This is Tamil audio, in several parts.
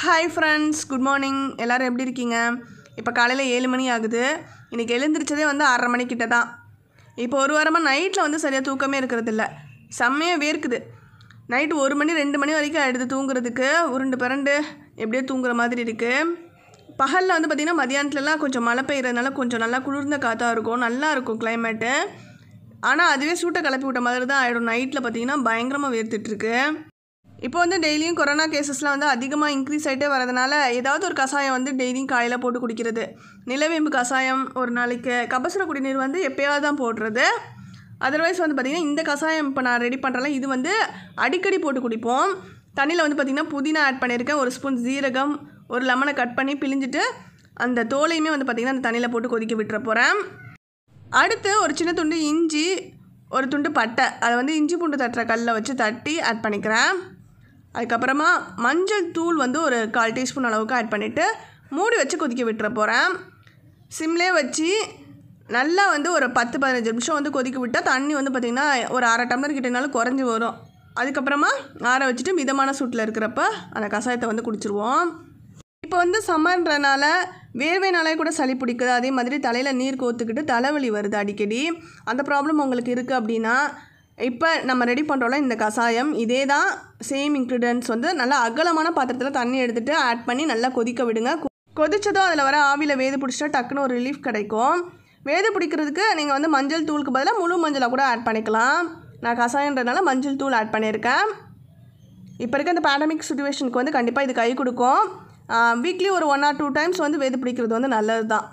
ஹாய் ஃப்ரெண்ட்ஸ் குட் மார்னிங் எல்லோரும் எப்படி இருக்கீங்க இப்போ காலையில் ஏழு மணி ஆகுது இன்றைக்கி எழுந்திரிச்சதே வந்து ஆறரை மணிக்கிட்ட தான் இப்போ ஒரு வாரமாக நைட்டில் வந்து சரியாக தூக்கமே இருக்கிறதில்ல செம்மையாக வேர்க்குது நைட்டு ஒரு மணி ரெண்டு மணி வரைக்கும் ஆகிடுது தூங்குறதுக்கு உருண்டு பிறண்டு எப்படியோ தூங்குற மாதிரி இருக்குது பகலில் வந்து பார்த்திங்கன்னா மதியானத்துலலாம் கொஞ்சம் மழை பெய்யறதுனால கொஞ்சம் நல்லா குளிர்ந்த காற்றா இருக்கும் நல்லா இருக்கும் கிளைமேட்டு ஆனால் அதுவே சூட்டை கிளப்பி விட்ட மாதிரி தான் ஆகிடும் நைட்டில் பார்த்தீங்கன்னா பயங்கரமாக வேர்த்துட்ருக்கு இப்போ வந்து டெய்லியும் கொரோனா கேசஸ்லாம் வந்து அதிகமாக இன்க்ரீஸ் ஆகிட்டே வரதுனால ஏதாவது ஒரு கஷாயம் வந்து டெய்லியும் காலையில் போட்டு குடிக்கிறது நிலவேம்பு கஷாயம் ஒரு நாளைக்கு கபசுர குடிநீர் வந்து எப்பயாவது தான் போடுறது அதர்வைஸ் வந்து பார்த்திங்கன்னா இந்த கஷாயம் இப்போ நான் ரெடி பண்ணுறல இது வந்து அடிக்கடி போட்டு குடிப்போம் தண்ணியில் வந்து பார்த்திங்கன்னா புதினா ஆட் பண்ணியிருக்கேன் ஒரு ஸ்பூன் ஜீரகம் ஒரு லெமனை கட் பண்ணி பிழிஞ்சிட்டு அந்த தோலையுமே வந்து பார்த்திங்கன்னா அந்த தண்ணியில் போட்டு கொதிக்க விட்டுற போகிறேன் அடுத்து ஒரு சின்ன துண்டு இஞ்சி ஒரு துண்டு பட்டை அதை வந்து இஞ்சி பூண்டு தட்டுற கல்லில் வச்சு தட்டி ஆட் பண்ணிக்கிறேன் அதுக்கப்புறமா மஞ்சள் தூள் வந்து ஒரு கால் டீஸ்பூன் அளவுக்கு ஆட் பண்ணிவிட்டு மூடி வச்சு கொதிக்க விட்டுற போகிறேன் சிம்லே வச்சு நல்லா வந்து ஒரு பத்து பதினஞ்சு நிமிஷம் வந்து கொதிக்க விட்டால் தண்ணி வந்து பார்த்திங்கன்னா ஒரு அரை டம்ளர் கிட்டனாலும் குறைஞ்சி வரும் அதுக்கப்புறமா ஆற வச்சுட்டு மிதமான சூட்டில் இருக்கிறப்ப அந்த கஷாயத்தை வந்து குடிச்சிருவோம் இப்போ வந்து சம்மர்ன்றனால வேர்வைனாலே கூட சளி பிடிக்குது அதே மாதிரி தலையில் நீர் கோத்துக்கிட்டு தலைவலி வருது அடிக்கடி அந்த ப்ராப்ளம் உங்களுக்கு இருக்குது அப்படின்னா இப்போ நம்ம ரெடி பண்ணுறோம்ல இந்த கஷாயம் இதே தான் சேம் இன்க்ரீடியன்ஸ் வந்து நல்லா அகலமான பாத்திரத்தில் தண்ணி எடுத்துகிட்டு ஆட் பண்ணி நல்லா கொதிக்க விடுங்க கொ- கொதிச்சதும் அதில் வர ஆவியில் வேது பிடிச்சிட்டா டக்குன்னு ஒரு ரிலீஃப் கிடைக்கும் வேது பிடிக்கிறதுக்கு நீங்கள் வந்து மஞ்சள் தூளுக்கு பதிலாக முழு மஞ்சளை கூட ஆட் பண்ணிக்கலாம் நான் கஷாயன்றதுனால மஞ்சள் தூள் ஆட் பண்ணியிருக்கேன் இப்போ இருக்க இந்த பேண்டமிக் சுச்சுவேஷனுக்கு வந்து கண்டிப்பாக இது கை கொடுக்கும் வீக்லி ஒரு ஒன் ஆர் டூ டைம்ஸ் வந்து வேது பிடிக்கிறது வந்து நல்லது தான்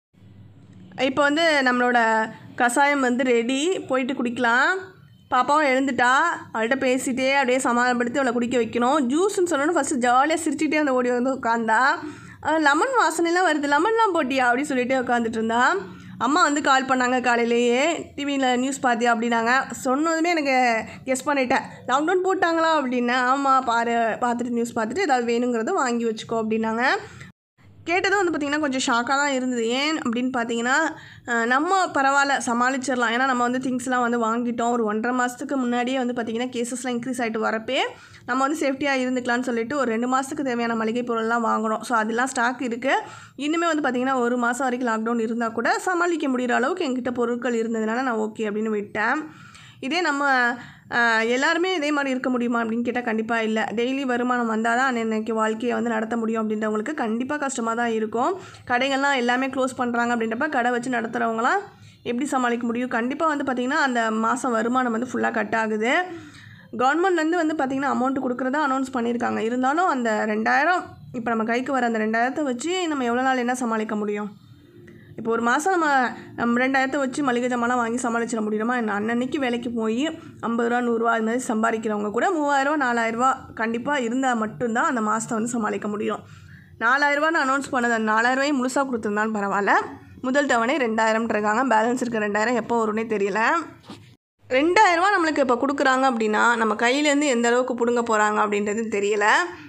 இப்போ வந்து நம்மளோட கஷாயம் வந்து ரெடி போயிட்டு குடிக்கலாம் பாப்பாவும் எழுந்துட்டா அவள்கிட்ட பேசிட்டே அப்படியே சமாதானப்படுத்தி அவளை குடிக்க வைக்கணும் ஜூஸ்ன்னு சொல்லணும் ஃபஸ்ட்டு ஜாலியாக சிரிச்சிட்டே அந்த ஓடி வந்து உட்காந்தா லெமன் வாசனைலாம் வருது லெமன்லாம் போட்டியா அப்படின்னு சொல்லிட்டு உட்காந்துட்டு இருந்தா அம்மா வந்து கால் பண்ணாங்க காலையிலேயே டிவியில் நியூஸ் பார்த்தியா அப்படின்னாங்க சொன்னதுமே எனக்கு கெஸ் பண்ணிட்டேன் லாக்டவுன் போட்டாங்களா அப்படின்னேன் ஆமாம் பாரு பார்த்துட்டு நியூஸ் பார்த்துட்டு ஏதாவது வேணுங்கிறத வாங்கி வச்சுக்கோ அப்படின்னாங்க கேட்டதும் வந்து பார்த்திங்கன்னா கொஞ்சம் ஷாக்காக தான் இருந்தது ஏன் அப்படின்னு பார்த்தீங்கன்னா அஹ், நம்ம பரவாயில்ல சமாளிச்சிடலாம் ஏன்னா நம்ம வந்து திங்ஸ்லாம் வந்து வாங்கிட்டோம் ஒரு ஒன்றரை மாதத்துக்கு முன்னாடியே வந்து பார்த்திங்கன்னா கேசஸ்லாம் இன்க்ரீஸ் ஆகிட்டு வரப்பே நம்ம வந்து சேஃப்டியாக இருந்துக்கலாம்னு சொல்லிட்டு ஒரு ரெண்டு மாதத்துக்கு தேவையான மளிகை பொருள்லாம் வாங்கினோம் ஸோ அதெல்லாம் ஸ்டாக் இருக்குது இன்னுமே வந்து பார்த்திங்கன்னா ஒரு மாதம் வரைக்கும் லாக்டவுன் இருந்தால் கூட சமாளிக்க முடிகிற அளவுக்கு என்கிட்ட பொருட்கள் இருந்ததுனால நான் ஓகே அப்படின்னு விட்டேன் இதே நம்ம ஆஹ், எல்லாருமே இதே மாதிரி இருக்க முடியுமா அப்படின்னு கேட்டால் கண்டிப்பாக இல்லை டெய்லி வருமானம் வந்தால் தான் அன்னைக்கு வாழ்க்கையை வந்து நடத்த முடியும் அப்படின்றவங்களுக்கு கண்டிப்பாக கஷ்டமாக தான் இருக்கும் கடைகள்லாம் எல்லாமே க்ளோஸ் பண்ணுறாங்க அப்படின்றப்ப கடை வச்சு நடத்துகிறவங்களாம் எப்படி சமாளிக்க முடியும் கண்டிப்பாக வந்து பார்த்திங்கன்னா அந்த மாதம் வருமானம் வந்து ஃபுல்லாக கட் ஆகுது கவர்மெண்ட்லேருந்து வந்து பார்த்திங்கன்னா அமௌண்ட் கொடுக்குறதா அனௌன்ஸ் பண்ணியிருக்காங்க இருந்தாலும் அந்த ரெண்டாயிரம் இப்போ நம்ம கைக்கு வர அந்த ரெண்டாயிரத்தை வச்சு நம்ம எவ்வளோ நாள் என்ன சமாளிக்க முடியும் இப்போ ஒரு மாதம் நம்ம நம்ம ரெண்டாயிரத்தை வச்சு மளிகை ஜாமான்லாம் வாங்கி சமாளிச்சிட முடியுமா என்ன அன்னன்னைக்கு வேலைக்கு போய் ஐம்பது ரூபா நூறுரூவா அது மாதிரி சம்பாதிக்கிறவங்க கூட மூவாயிரரூவா நாலாயிரரூவா கண்டிப்பாக இருந்தால் மட்டும்தான் அந்த மாதத்தை வந்து சமாளிக்க முடியும் நாலாயிரரூவான்னு அனௌன்ஸ் பண்ணது அந்த நாலாயிரரூவாயும் முழுசாக கொடுத்துருந்தாலும் பரவாயில்ல முதல் தவணை ரெண்டாயிரம்ன்றிருக்காங்க பேலன்ஸ் இருக்க ரெண்டாயிரம் எப்போ வரும்னே தெரியல ரெண்டாயிரரூவா நம்மளுக்கு இப்போ கொடுக்குறாங்க அப்படின்னா நம்ம கையிலேருந்து எந்த அளவுக்கு பிடுங்க போகிறாங்க அப்படின்றது தெரியல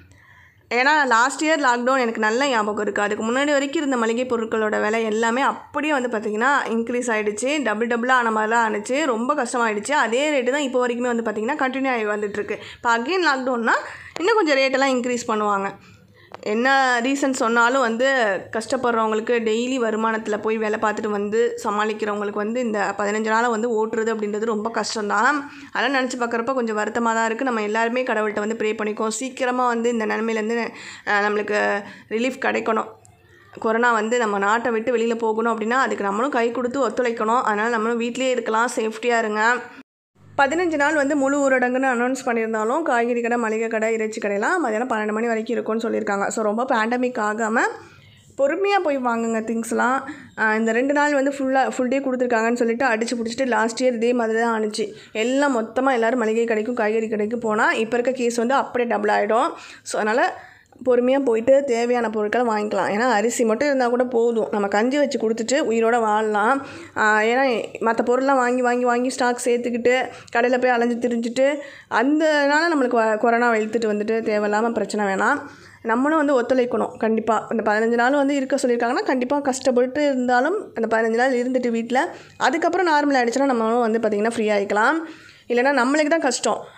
ஏன்னா லாஸ்ட் இயர் லாக்டவுன் எனக்கு நல்ல ஞாபகம் இருக்குது அதுக்கு முன்னாடி வரைக்கும் இருந்த மளிகை பொருட்களோட விலை எல்லாமே அப்படியே வந்து பார்த்திங்கன்னா இன்க்ரீஸ் ஆகிடுச்சு டபுள் டபுளாக ஆன மாதிரி தான் ஆனிச்சு ரொம்ப கஷ்டமாயிடுச்சு அதே ரேட்டு தான் இப்போ வரைக்குமே வந்து பார்த்திங்கன்னா கண்டினியூ ஆகி வந்துட்டுருக்கு இப்போ அகெயின் லாக்டவுன்னா இன்னும் கொஞ்சம் ரேட்டெல்லாம் இன்க்ரீஸ் பண்ணுவாங்க என்ன ரீசன் சொன்னாலும் வந்து கஷ்டப்படுறவங்களுக்கு டெய்லி வருமானத்தில் போய் வேலை பார்த்துட்டு வந்து சமாளிக்கிறவங்களுக்கு வந்து இந்த பதினஞ்சு நாளை வந்து ஓட்டுறது அப்படின்றது ரொம்ப கஷ்டம்தான் அதெல்லாம் நினச்சி பார்க்குறப்ப கொஞ்சம் வருத்தமாக தான் இருக்குது நம்ம எல்லாருமே கடவுள்கிட்ட வந்து ப்ரே பண்ணிக்கோம் சீக்கிரமாக வந்து இந்த நிலமையிலேருந்து அஹ், நம்மளுக்கு ரிலீஃப் கிடைக்கணும் கொரோனா வந்து நம்ம நாட்டை விட்டு வெளியில் போகணும் அப்படின்னா அதுக்கு நம்மளும் கை கொடுத்து ஒத்துழைக்கணும் அதனால் நம்மளும் வீட்டிலேயே இருக்கலாம் சேஃப்டியாக இருங்க பதினஞ்சு நாள் வந்து முழு ஊரடங்குன்னு அனௌன்ஸ் பண்ணியிருந்தாலும் காய்கறி கடை மளிகை கடை இறைச்சி கடையெல்லாம் மதியானம் பன்னெண்டு மணி வரைக்கும் இருக்கும்னு சொல்லியிருக்காங்க ஸோ ரொம்ப பேண்டமிக் ஆகாமல் பொறுமையாக போய் வாங்குங்க திங்ஸ்லாம் ஆஹ் இந்த ரெண்டு நாள் வந்து ஃபுல்லாக ஃபுல் டே கொடுத்துருக்காங்கன்னு சொல்லிட்டு அடிச்சு பிடிச்சிட்டு லாஸ்ட் இயர் இதே மாதிரி தான் ஆணுச்சு எல்லாம் மொத்தமாக எல்லோரும் மளிகை கடைக்கும் காய்கறி கடைக்கும் போனால் இப்போ இருக்க கேஸ் வந்து அப்படியே டபுள் ஆகிடும் ஸோ அதனால் பொறுமையாக போயிட்டு தேவையான பொருட்களை வாங்கிக்கலாம் ஏன்னா அரிசி மட்டும் இருந்தால் கூட போதும் நம்ம கஞ்சி வச்சு கொடுத்துட்டு உயிரோட வாழலாம் ஆஹ் ஏன்னா மற்ற பொருள்லாம் வாங்கி வாங்கி வாங்கி ஸ்டாக் சேர்த்துக்கிட்டு கடையில் போய் அலைஞ்சு திரிஞ்சுட்டு அந்தனால நம்மளுக்கு வ- கொரோனா இழுத்துட்டு வந்துட்டு தேவையில்லாமல் பிரச்சனை வேணாம் நம்மளும் வந்து ஒத்துழைக்கணும் கண்டிப்பாக அந்த பதினஞ்சு நாள் வந்து இருக்க சொல்லியிருக்காங்கன்னா கண்டிப்பாக கஷ்டப்பட்டு இருந்தாலும் அந்த பதினஞ்சு நாள் இருந்துட்டு வீட்டில் அதுக்கப்புறம் நார்மல் ஆகிடுச்சுன்னா நம்மளும் வந்து பார்த்திங்கன்னா ஃப்ரீ ஆகிக்கலாம் இல்லைன்னா நம்மளுக்கு தான் கஷ்டம்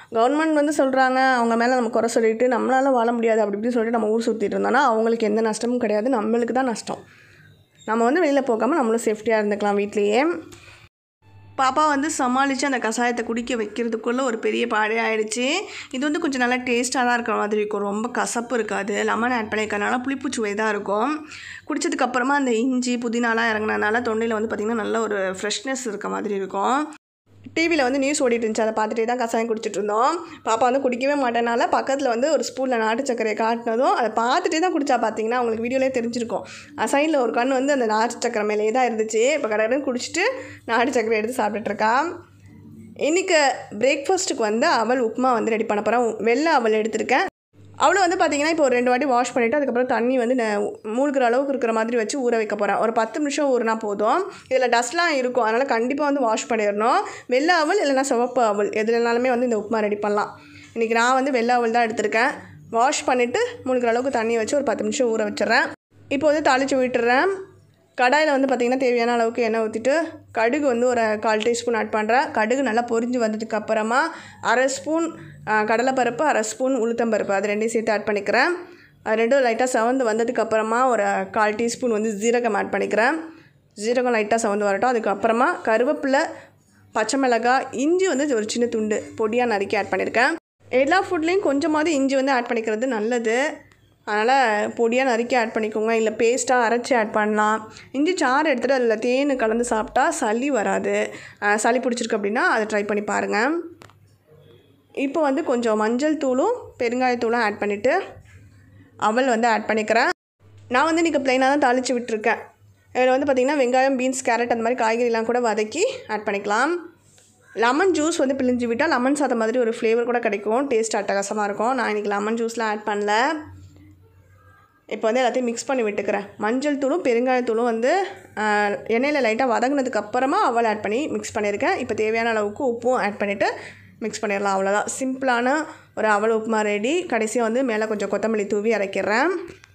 கவர்மெண்ட் வந்து சொல்கிறாங்க அவங்க மேலே நம்ம குறை சொல்லிட்டு நம்மளால வாழ முடியாது அப்படி இப்படி சொல்லிட்டு நம்ம ஊர் சுற்றிட்டு இருந்தோம்னா அவங்களுக்கு எந்த நஷ்டமும் கிடையாது நம்மளுக்கு தான் நஷ்டம் நம்ம வந்து வெளியில் போகாமல் நம்மளும் சேஃப்டியாக இருந்துக்கலாம் வீட்லேயே பாப்பா வந்து சமாளித்து அந்த கஷாயத்தை குடிக்க வைக்கிறதுக்குள்ளே ஒரு பெரிய பாடே ஆயிடுச்சு இது வந்து கொஞ்சம் நல்லா டேஸ்ட்டாக தான் இருக்கிற மாதிரி இருக்கும் ரொம்ப கசப்பு இருக்காது லெமன் ஆட் பண்ணியிருக்கறனால புளிப்பு சுவை தான் இருக்கும் குடிச்சதுக்கப்புறமா அந்த இஞ்சி புதினாலாம் இறங்குனதுனால தொண்டையில் வந்து பார்த்திங்கன்னா நல்ல ஒரு ஃப்ரெஷ்னஸ் இருக்க மாதிரி இருக்கும் டிவியில் வந்து நியூஸ் ஓடிட்டு இருந்துச்சு அதை பார்த்துட்டே தான் கஷாயம் குடிச்சிட்டு இருந்தோம் பாப்பா வந்து குடிக்கவே மாட்டேனால பக்கத்தில் வந்து ஒரு ஸ்பூனில் நாட்டு சர்க்கரையை காட்டினதும் அதை பார்த்துட்டே தான் குடிச்சா பார்த்தீங்கன்னா உங்களுக்கு வீடியோலேயே தெரிஞ்சிருக்கும் சைடில் ஒரு கண் வந்து அந்த நாட்டு சர்க்கரை மேலேயே தான் இருந்துச்சு இப்போ கடற்கடன் குடிச்சிட்டு நாட்டு சர்க்கரை எடுத்து சாப்பிட்டுட்டு இருக்கா இன்றைக்கி பிரேக்ஃபாஸ்ட்டுக்கு வந்து அவல் உப்புமா வந்து ரெடி பண்ண போகிறேன் வெள்ளை அவல் எடுத்திருக்கேன் அவளும் வந்து பார்த்தீங்கன்னா இப்போ ஒரு ரெண்டு வாட்டி வாஷ் பண்ணிவிட்டு அதுக்கப்புறம் தண்ணி வந்து நான் மூழ்கிற அளவுக்கு இருக்கிற மாதிரி வச்சு ஊற வைக்க போகிறேன் ஒரு பத்து நிமிஷம் ஊறினா போதும் இதில் டஸ்ட்லாம் இருக்கும் அதனால் கண்டிப்பாக வந்து வாஷ் பண்ணிடணும் வெள்ளை அவல் இல்லைனா சிவப்பு அவல் எதுலனாலுமே வந்து இந்த உப்புமா ரெடி பண்ணலாம் இன்றைக்கி நான் வந்து வெள்ளை அவல் தான் எடுத்திருக்கேன் வாஷ் பண்ணிவிட்டு மூழ்கிற அளவுக்கு தண்ணி வச்சு ஒரு பத்து நிமிஷம் ஊற வச்சிடுறேன் இப்போ வந்து தாளித்து விட்டுறேன் கடாயில் வந்து பார்த்திங்கன்னா தேவையான அளவுக்கு எண்ணெய் ஊற்றிட்டு கடுகு வந்து ஒரு கால் டீஸ்பூன் ஆட் பண்ணுறேன் கடுகு நல்லா பொரிஞ்சு வந்ததுக்கு அப்புறமா அரை ஸ்பூன் கடலைப்பருப்பு அரை ஸ்பூன் உளுத்தம்பருப்பு அது ரெண்டையும் சேர்த்து ஆட் பண்ணிக்கிறேன் அது ரெண்டும் லைட்டாக செவந்து வந்ததுக்கு அப்புறமா ஒரு கால் டீஸ்பூன் வந்து ஜீரகம் ஆட் பண்ணிக்கிறேன் ஜீரகம் லைட்டாக செவந்து வரட்டும் அதுக்கப்புறமா கருவேப்பிலை பச்சை மிளகாய் இஞ்சி வந்து ஒரு சின்ன துண்டு பொடியாக நறுக்கி ஆட் பண்ணியிருக்கேன் எல்லா ஃபுட்லேயும் கொஞ்சமாவது இஞ்சி வந்து ஆட் பண்ணிக்கிறது நல்லது அதனால் பொடியாக நறுக்கி ஆட் பண்ணிக்கோங்க இல்லை பேஸ்ட்டாக அரைச்சி ஆட் பண்ணலாம் இஞ்சி சாறு எடுத்துகிட்டு அதில் தேன் கலந்து சாப்பிட்டா சளி வராது அஹ் சளி பிடிச்சிருக்கு அப்படின்னா அதை ட்ரை பண்ணி பாருங்கள் இப்போ வந்து கொஞ்சம் மஞ்சள் தூளும் பெருங்காயத்தூளும் ஆட் பண்ணிவிட்டு அவல் வந்து ஆட் பண்ணிக்கிறேன் நான் வந்து இன்றைக்கி ப்ளைனாக தான் தாளித்து விட்டுருக்கேன் இதில் வந்து பார்த்திங்கன்னா வெங்காயம் பீன்ஸ் கேரட் அந்த மாதிரி காய்கறிலாம் கூட வதக்கி ஆட் பண்ணிக்கலாம் லெமன் ஜூஸ் வந்து பிழிஞ்சு விட்டால் லெமன் சாதம் மாதிரி ஒரு ஃப்ளேவர் கூட கிடைக்கும் டேஸ்ட் அட்டகாசமாக இருக்கும் நான் இன்றைக்கி லெமன் ஜூஸ்லாம் ஆட் பண்ணல இப்போ வந்து எல்லாத்தையும் மிக்ஸ் பண்ணி விட்டுக்கிறேன் மஞ்சள் தூளும் பெருங்காயத்தூளும் வந்து ஆஹ், எண்ணெயில் லைட்டாக வதங்கினதுக்கு அப்புறமா அவல் ஆட் பண்ணி மிக்ஸ் பண்ணியிருக்கேன் இப்போ தேவையான அளவுக்கு உப்பும் ஆட் பண்ணிவிட்டு மிக்ஸ் பண்ணிடலாம் அவ்வளோதான் சிம்பிளான ஒரு அவல் உப்புமா ரெடி கடைசியாக வந்து மேலே கொஞ்சம் கொத்தமல்லி தூவி இறக்கிறேன்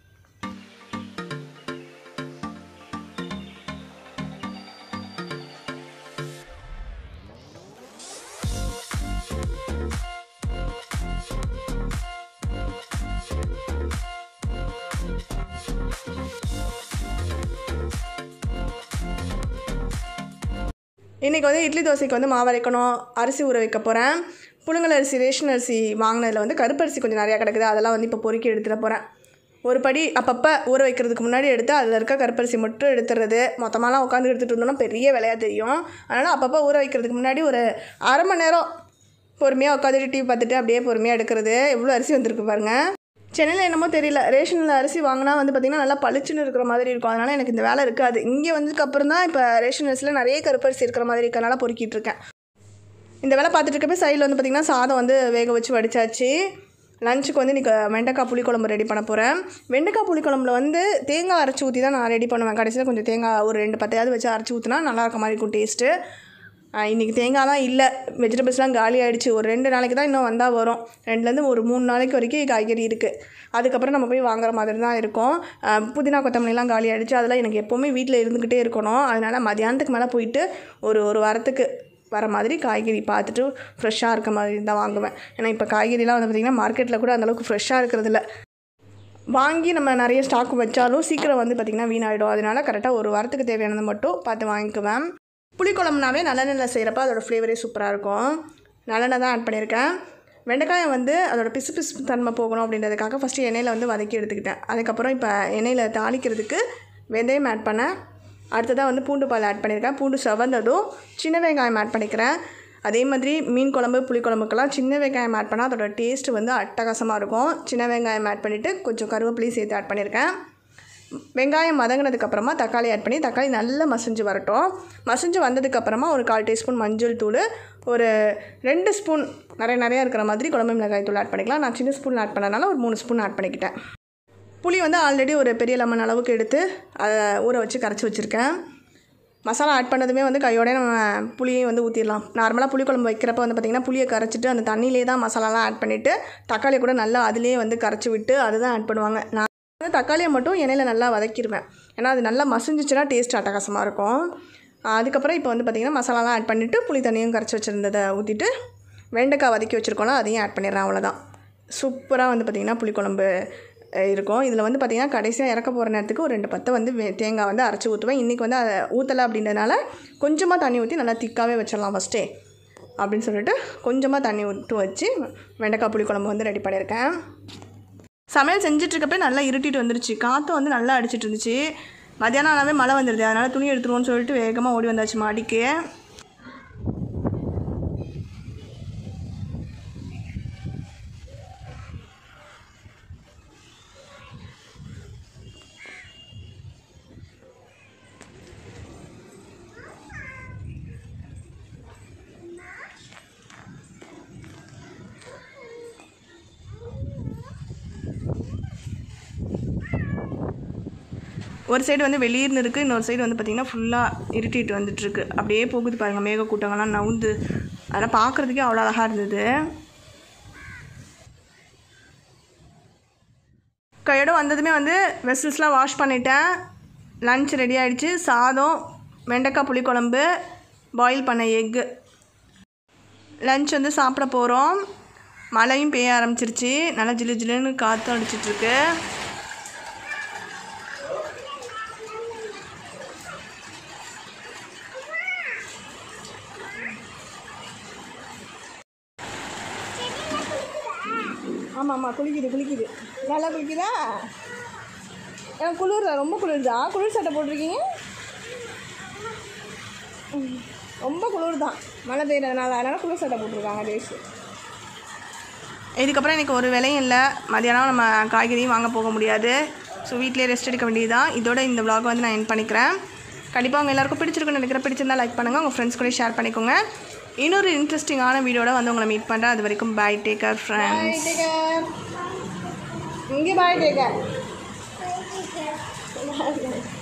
இன்றைக்கி வந்து இட்லி தோசைக்கு வந்து மாவு அரைக்கணும் அரிசி ஊற வைக்க போகிறேன் புழுங்கல் அரிசி ரேஷன் அரிசி வாங்கினதில் வந்து கருப்பரிசி கொஞ்சம் நிறையா கிடக்குது அதெல்லாம் வந்து இப்போ பொறுக்கி எடுத்துகிட்டு போகிறேன் ஒரு படி அப்பப்போ ஊற வைக்கிறதுக்கு முன்னாடி எடுத்து அதில் இருக்க கருப்பரிசி மட்டும் எடுத்துறது மொத்தமாலாம் உட்காந்து எடுத்துகிட்டு இருந்தோம்னா பெரிய வேலையாக தெரியும் அதனால் அப்பப்போ ஊற வைக்கிறதுக்கு முன்னாடி ஒரு அரை மணி நேரம் பொறுமையாக உட்காந்துட்டு டிவி பார்த்துட்டு அப்படியே பொறுமையாக எடுக்கிறது எவ்வளோ அரிசி வந்திருக்கு பாருங்கள் சென்னையில் என்னமோ தெரியல ரேஷனில் அரிசி வாங்கினா வந்து பார்த்திங்கன்னா நல்லா பளிச்சுன்னு இருக்கிற மாதிரி இருக்கும் அதனால் எனக்கு இந்த வேலை இருக்காது இங்கே வந்ததுக்கப்புறம் தான் இப்போ ரேஷன் அரிசியில் நிறைய கருப்பரிசி இருக்கிற மாதிரி இருக்கனால பொறுக்கிட்டு இருக்கேன் இந்த வேலை பார்த்துட்டு இருக்கப்ப சைடில் வந்து பார்த்திங்கன்னா சாதம் வந்து வேக வச்சு வடிச்சாச்சு லஞ்சுக்கு வந்து இன்றைக்கி வெண்டைக்காய் புளிக்குழம்பு ரெடி பண்ண போகிறேன் வெண்டைக்காய் புளிக்குழம்புல வந்து தேங்காய் அரைச்சி ஊற்றி தான் நான் ரெடி பண்ணுவேன் கடைசியில் கொஞ்சம் தேங்காய் ஒரு ரெண்டு பத்தையாவது வச்சு அரைச்சி ஊற்றினா நல்லா இருக்க மாதிரி இருக்கும் டேஸ்ட்டு இன்றைக்கி தேங்காய்லாம் இல்லை வெஜிடபிள்ஸ்லாம் காலி ஆயிடுச்சு ஒரு ரெண்டு நாளைக்கு தான் இன்னும் வந்தால் வரும் ரெண்டுலேருந்து ஒரு மூணு நாளைக்கு வரைக்கும் காய்கறி இருக்குது அதுக்கப்புறம் நம்ம போய் வாங்குற மாதிரி தான் இருக்கும் அஹ் புதினா கொத்தமல்லிலாம் காலி ஆயிடுச்சு அதெல்லாம் எனக்கு எப்போவுமே வீட்டில் இருந்துக்கிட்டே இருக்கணும் அதனால் மதியானத்துக்கு மேலே போயிட்டு ஒரு ஒரு வாரத்துக்கு வர மாதிரி காய்கறி பார்த்துட்டு ஃப்ரெஷ்ஷாக இருக்க மாதிரி தான் வாங்குவேன் ஏன்னா இப்போ காய்கறிலாம் வந்து பார்த்திங்கன்னா மார்க்கெட்டில் கூட அந்தளவுக்கு ஃப்ரெஷ்ஷாக இருக்கிறதில்ல வாங்கி நம்ம நிறைய ஸ்டாக் வச்சாலும் சீக்கிரம் வந்து பார்த்திங்கன்னா வீணாயிடும் அதனால கரெக்டாக ஒரு வாரத்துக்கு தேவையானதை மட்டும் பார்த்து வாங்கிக்குவேன் புளிக்குழம்புனாவே நல்லெண்ணெயில் செய்கிறப்ப அதோடய ஃப்ளேவரே சூப்பராக இருக்கும் நல்லெண்ணெய் தான் ஆட் பண்ணியிருக்கேன் வெண்டைக்காயை வந்து அதோட பிசு பிசு தன்மை போகணும் அப்படின்றதுக்காக ஃபஸ்ட்டு எண்ணெயில் வந்து வதக்கி எடுத்துக்கிட்டேன் அதுக்கப்புறம் இப்போ எண்ணெயில் தாளிக்கிறதுக்கு வெந்தயம் ஆட் பண்ணேன் அடுத்ததாக வந்து பூண்டு பால் ஆட் பண்ணியிருக்கேன் பூண்டு செவந்ததும் சின்ன வெங்காயம் ஆட் பண்ணிக்கிறேன் அதே மாதிரி மீன் குழம்பு புளிக்குழம்புக்கெல்லாம் சின்ன வெங்காயம் ஆட் பண்ணால் அதோட டேஸ்ட்டு வந்து அட்டகாசமாக இருக்கும் சின்ன வெங்காயம் ஆட் பண்ணிவிட்டு கொஞ்சம் கருவேப்பிலையும் சேர்த்து ஆட் பண்ணியிருக்கேன் வெங்காயம் வதங்கினதுக்கப்புறமா தக்காளி ஆட் பண்ணி தக்காளி நல்லா மசிஞ்சு வரட்டும் மசிஞ்சு வந்ததுக்கப்புறமா ஒரு கால் டீஸ்பூன் மஞ்சள் தூள் ஒரு ரெண்டு ஸ்பூன் நிறைய நிறையா இருக்கிற மாதிரி குழம்பு மிளகாய் தூள் ஆட் பண்ணிக்கலாம் நான் சின்ன ஸ்பூன் ஆட் பண்ணனால ஒரு மூணு ஸ்பூன் ஆட் பண்ணிக்கிட்டேன் புளி வந்து ஆல்ரெடி ஒரு பெரிய லெமன் அளவுக்கு எடுத்து அதை ஊற வச்சு கரைச்சி வச்சுருக்கேன் மசாலா ஆட் பண்ணதுமே வந்து கையோட நம்ம புளியை வந்து ஊற்றிடலாம் நார்மலாக புளிக்குழம்பு வைக்கிறப்ப வந்து பார்த்திங்கன்னா புளியை கரைச்சிட்டு அந்த தண்ணியிலே தான் மசாலாலாம் ஆட் பண்ணிவிட்டு தக்காளி கூட நல்லா அதிலே வந்து கரைச்சி விட்டு அதுதான் ஆட் பண்ணுவாங்க நான் வந்து தக்காளியை மட்டும் எண்ணெயில் நல்லா வதக்கிடுவேன் ஏன்னா அது நல்லா மசிஞ்சிச்சுன்னா டேஸ்ட் அட்டகாசமாக இருக்கும் அதுக்கப்புறம் இப்போ வந்து பார்த்திங்கன்னா மசாலாலாம் ஆட் பண்ணிவிட்டு புளி தண்ணியும் கரைச்சி வச்சுருந்ததை ஊற்றிட்டு வெண்டைக்காய் வதக்கி வச்சுருக்கோம்ல அதையும் ஆட் பண்ணிடுறேன் அவ்வளோதான் சூப்பராக வந்து பார்த்திங்கன்னா புளிக்குழம்பு அஹ், இருக்கும் இதில் வந்து பார்த்திங்கன்னா கடைசியாக இறக்க போகிற நேரத்துக்கு ஒரு ரெண்டு பத்தை வந்து வே- தேங்காய் வந்து அரைச்சி ஊற்றுவேன் இன்றைக்கி வந்து அதை ஊற்றலை அப்படின்றதுனால கொஞ்சமாக தண்ணி ஊற்றி நல்லா திக்காகவே வச்சிடலாம் ஃபஸ்ட்டே அப்படின்னு சொல்லிட்டு கொஞ்சமாக தண்ணி விட்டு வச்சு வெண்டைக்காய் புளிக்குழம்பு வந்து ரெடி பண்ணியிருக்கேன் சமையல் செஞ்சிட்ருக்கப்பே நல்லா இருட்டிட்டு வந்துருச்சு காற்று வந்து நல்லா அடிச்சிட்டு இருந்துச்சு மத்தியானம் ஆனாவே மழை வந்துடுது அதனால் துணி எடுத்துருவோன்னு சொல்லிட்டு வேகமாக ஓடி வந்தாச்சு மாடிக்கு ஒரு சைடு வந்து வெளியிருந்து இருக்குது இன்னொரு சைடு வந்து பார்த்திங்கன்னா ஃபுல்லாக இருட்டிட்டு வந்துட்டுருக்கு அப்படியே போகுது பாருங்கள் மேகக்கூட்டங்கள்லாம் நவுந்து அதெல்லாம் பார்க்குறதுக்கே அவ்வளோ அழகாக இருந்தது கையோட வந்ததுமே வந்து வெசல்ஸ்லாம் வாஷ் பண்ணிட்டேன் லன்ச் ரெடி ஆயிடுச்சு சாதம் வெண்டைக்காய் புளிக்குழம்பு பாயில் பண்ண எக்கு லன்ச் வந்து சாப்பிட போகிறோம் மழையும் பெய்ய ஆரம்பிச்சிருச்சு நல்லா ஜிலு ஜிலுன்னு காற்றும் அடிச்சிட்ருக்கு ஆமாம் ஆமாம் குளிக்குது குளிக்குது நல்லா குளிக்குதா எனக்கு குளிர் ரொம்ப குளிருதா குளிர் சட்டை போட்டிருக்கீங்க ம், ரொம்ப குளிர் தான் மழை பெய்யறதுனால அதனால் குளிர் சட்டை போட்டிருக்காங்க டேஸ் இதுக்கப்புறம் எனக்கு ஒரு வேலையும் இல்லை மதியானம் நம்ம காய்கறியும் வாங்க போக முடியாது ஸோ வீட்டிலே ரெஸ்ட் எடுக்க வேண்டியதுதான் இதோட இந்த vlog வந்து நான் என் பண்ணிக்கிறேன் கண்டிப்பாக உங்கள் எல்லாருக்கும் பிடிச்சிருக்குன்னு நினைக்கிறேன் பிடிச்சிருந்தா லைக் பண்ணுங்கள் உங்கள் ஃப்ரெண்ட்ஸ் கூட ஷேர் பண்ணிக்கோங்க இன்னொரு இன்ட்ரெஸ்டிங்கான வீடியோட வந்து உங்களை மீட் பண்ணுறேன் அது வரைக்கும் பை டேக்கர் ஃப்ரெண்ட்ஸ் இங்கே பாய் டேக்கர்